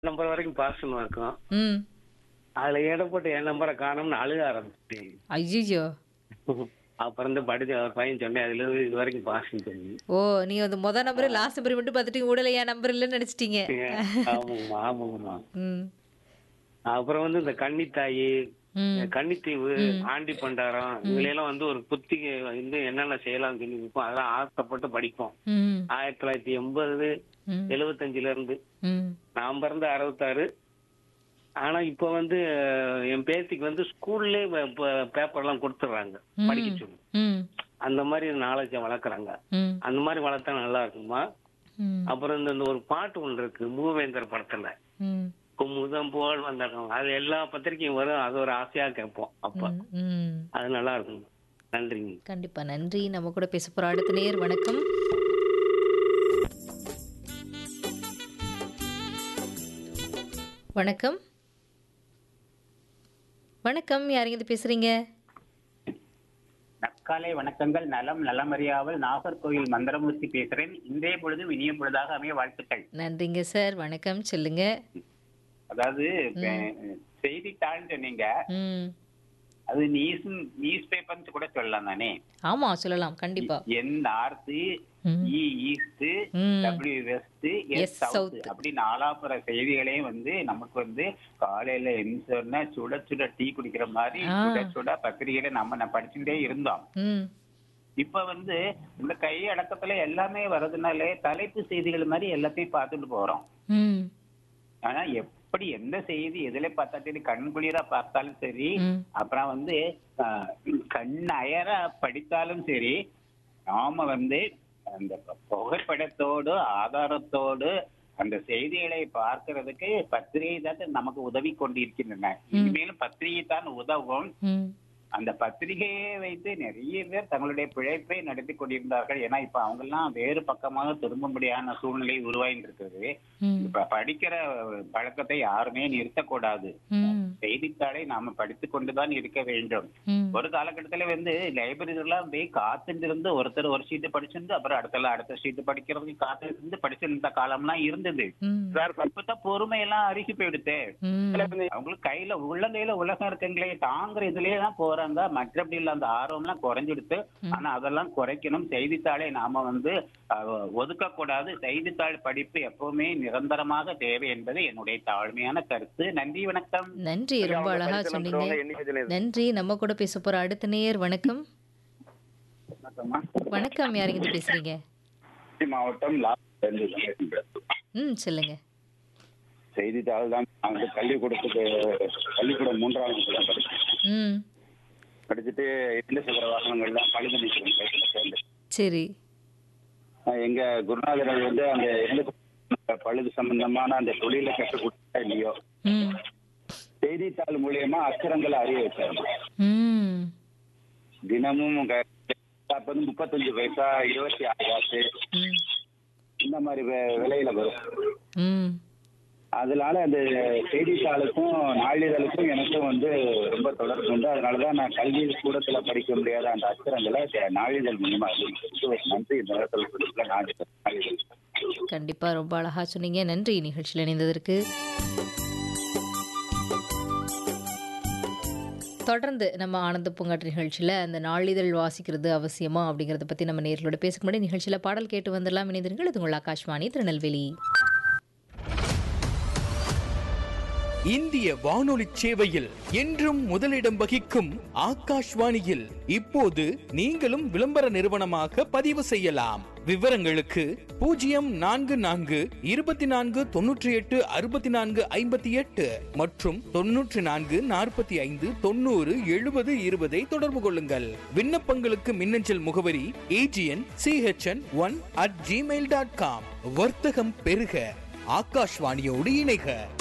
Number வரைக்கும் பாஸ்ன்னு இருக்கும் ம் அதுல எடை போட்டு என் நம்பரை காணும்னு அழுக ஆரம்பிச்சிட்டேன் ஐயோ அப்புறம் இருந்து படிச்சு அவர் பையன் சொன்னேன் அதுல இருந்து இது வரைக்கும் பாஸ்ன்னு சொல்லி ஓ நீங்க வந்து முத நம்பர் லாஸ்ட் நம்பர் மட்டும் பார்த்துட்டு உடல என் நம்பர் இல்லைன்னு நினைச்சிட்டீங்க ஆமாங்கம்மா ஆமாங்கம்மா ம் அப்புறம் வந்து இந்த கன்னித்தாயி ம் கன்னித்தீவு ஆண்டி பண்டாரம் இதுல வந்து ஒரு புத்திகை வந்து என்னென்ன செய்யலாம்னு சொல்லி இருப்போம் அதெல்லாம் ஆசைப்பட்டு படிப்போம் ம் ஆயிரத்தி தொள்ளாயிரத்தி எண்பது ம் எழுபத்தஞ்சுல இருந்து ம் நான் பிறந்த அறுபத்தாறு ஆனா இப்ப வந்து அஹ், என் பேத்திக்கு வந்து ஸ்கூல்லே பேப்பர் எல்லாம் கொடுத்துட்றாங்க படிக்க சொல்லி ம் அந்த மாதிரி நாலேஜை வளர்க்குறாங்க ம் அந்த மாதிரி வளர்த்தா நல்லா இருக்குமா ம் அப்புறம் இந்த இந்த ஒரு பாட்டு ஒன்று இருக்கு மூவேந்தர் படத்துல ம் குமுதம் போல் வந்தாங்க அது எல்லா பத்திரிக்கையும் வரும் அது ஒரு ஆசையா கேட்போம் அப்ப ம், ம் அது நல்லா இருக்கும் நன்றிங்க கண்டிப்பா நன்றி நம்ம கூட பேச போற அடுத்த நேர் வணக்கம் வணக்கம் வணக்கம் யாருங்க இது பேசுறீங்க நற்காலை வணக்கங்கள் நலம் நலமறியாமல் நாகர்கோவில் மந்திரமூர்த்தி பேசுறேன் இன்றைய பொழுதும் இனிய பொழுதாக அமைய வாழ்த்துக்கள் நன்றிங்க சார் வணக்கம் சொல்லுங்க அதாவது அஹ், செய்தித்தாள் சொன்னீங்க ம் அது நியூஸ் நியூஸ் பேப்பர்னு கூட சொல்லலாம் தானே ஆமா சொல்லலாம் கண்டிப்பா என் நார்த்து ம். இ ஈஸ்ட் ம். W west Yes, S south south. அப்படி நாலாப்புற செய்திகளையும் வந்து நமக்கு வந்து காலையில எம்சோன்னா சுட சுட டீ குடிக்கிற மாதிரி ஆ. சுட சுட பத்திரிகையில நம்ம நான் படிச்சுட்டே இருந்தோம் ம் இப்ப வந்து இந்த கை அடக்கத்துல எல்லாமே வர்றதுனாலே தலைப்பு செய்திகள் மாதிரி எல்லாத்தையும் பார்த்துட்டு போறோம் ம் ஆனா எப்படி எந்த செய்தி எதுல பார்த்தா சரி கண் குளிரா பார்த்தாலும் சரி ம் அப்புறம் வந்து ஆஹ், கண் அயர படித்தாலும் சரி நாம வந்து அந்த புகைப்படத்தோடு ஆதாரத்தோடு அந்த செய்திகளை பார்க்கிறதுக்கு பத்திரிகை தான் நமக்கு உதவி கொண்டிருக்கின்றன இனிமேலும் பத்திரிகை தான் உதவும் ம் அந்த பத்திரிகையை வைத்து நிறைய பேர் தங்களுடைய பிழைப்பை நடத்தி கொண்டிருந்தார்கள் ஏன்னா இப்ப அவங்க எல்லாம் வேறு பக்கமாக திரும்பும்படியான சூழ்நிலை உருவாகிட்டு இருக்குது ம் இப்ப படிக்கிற பழக்கத்தை யாருமே நிறுத்தக்கூடாது ம் செய்தித்தாளை நாம படித்துக் கொண்டுதான் இருக்க வேண்டும் ம் ஒரு காலகட்டத்துல வந்து லைப்ரரிலாம் போய் காத்துட்டு இருந்து ஒருத்தர் ஒரு ஷீட்டு படிச்சிருந்து அப்புறம் அடுத்த அடுத்த ஷீட்டு படிக்கிறதுக்கு காத்துட்டு இருந்து படிச்சிருந்த காலம்லாம் இருந்தது ம் இப்பதான் பொறுமையெல்லாம் அருகி போயிடுத்து ம் அவங்களுக்கு கையில உள்ளங்கையில உலகம் இருக்குங்களே தாங்குற இதுலயே தான் போறாங்க மற்றபடி இல்ல அந்த ஆர்வம் எல்லாம் குறைஞ்சிடுத்து ஆனா அதெல்லாம் குறைக்கணும் செய்தித்தாளை நாம வந்து ஒதுக்க கூடாது செய்தித்தாள் படிப்பு எப்பவுமே நிரந்தரமாக தேவை என்பது என்னுடைய தாழ்மையான கருத்து நன்றி வணக்கம் நன்றி ரொம்ப அழகா சொன்னீங்க நன்றி நம்ம கூட பேச போற அடுத்த நேர் வணக்கம் வணக்கம் யாருங்க இது பேசுறீங்க மாவட்டம் ம் சொல்லுங்க செய்தித்தாள் தான் நான் வந்து பள்ளிக்கூடத்துக்கு பள்ளிக்கூடம் மூன்றாம் வகுப்பு தான் படிச்சேன் ம் படிச்சுட்டு இரண்டு சக்கர வாகனங்கள்லாம் பழுது நீக்கம் சைக்கிள்ல சேர்ந்து சரி ஆஹ் எங்க குருநாதர்கள் வந்து அந்த இரண்டு சக்கர பழுது சம்பந்தமான அந்த தொழிலை கற்றுக் கொடுத்தா இல்லையோ ம் செய்தித்தாள் மூலியமா அக்ஷரங்களை அறிய வச்சாங்க ம் தினமும் க- அப்ப வந்து முப்பத்தஞ்சு பைசா இருபத்தி ஆறு காசு ம் இந்த மாதிரி வி- விலையில வரும் ம் அதனால அந்த செய்தித்தாளுக்கும் நாளிதழுக்கும் எனக்கும் வந்து ரொம்ப தொடர்பு உண்டு அதனாலதான் நான் கல்வி கூடத்துல படிக்க முடியாத அந்த அச்சரங்களை தே- நாளிதழ் மூலியமா அறிவிக்கிறது ஒரு நன்றி இந்த நேரத்தில் கொடுக்கல நாளிதழ் நாளிதழ் கண்டிப்பா ரொம்ப அழகா சொன்னீங்க நன்றி நிகழ்ச்சியில் இணைந்ததற்கு தொடர்ந்து நம்ம ஆனந்த பூங்காற்று நிகழ்ச்சியில் அந்த நாளிதழ் வாசிக்கிறது அவசியமா அப்படிங்கிறத பற்றி நம்ம நேர்களோட பேசுக்கு முன்னாடி நிகழ்ச்சியில் பாடல் கேட்டு வந்துடலாம் இணைந்திருங்கள் இது உங்கள் ஆகாஷ்வாணி திருநெல்வேலி இந்திய வானொலி சேவையில் என்றும் முதலிடம் வகிக்கும் ஆகாஷ்வாணியில் இப்போது நீங்களும் விளம்பர நிறுவனமாக பதிவு செய்யலாம் விவரங்களுக்கு பூஜ்ஜியம் நான்கு நான்கு இருபத்தி நான்கு தொன்னூற்றி எட்டு அறுபத்தி நான்கு ஐம்பத்தி எட்டு மற்றும் தொன்னூற்றி நான்கு நாற்பத்தி ஐந்து தொண்ணூறு எழுபது இருபதை தொடர்பு கொள்ளுங்கள் விண்ணப்பங்களுக்கு மின்னஞ்சல் முகவரி AGN CHN one at gmail dot com வர்த்தகம் பெருக ஆகாஷ்வாணியோடு இணைக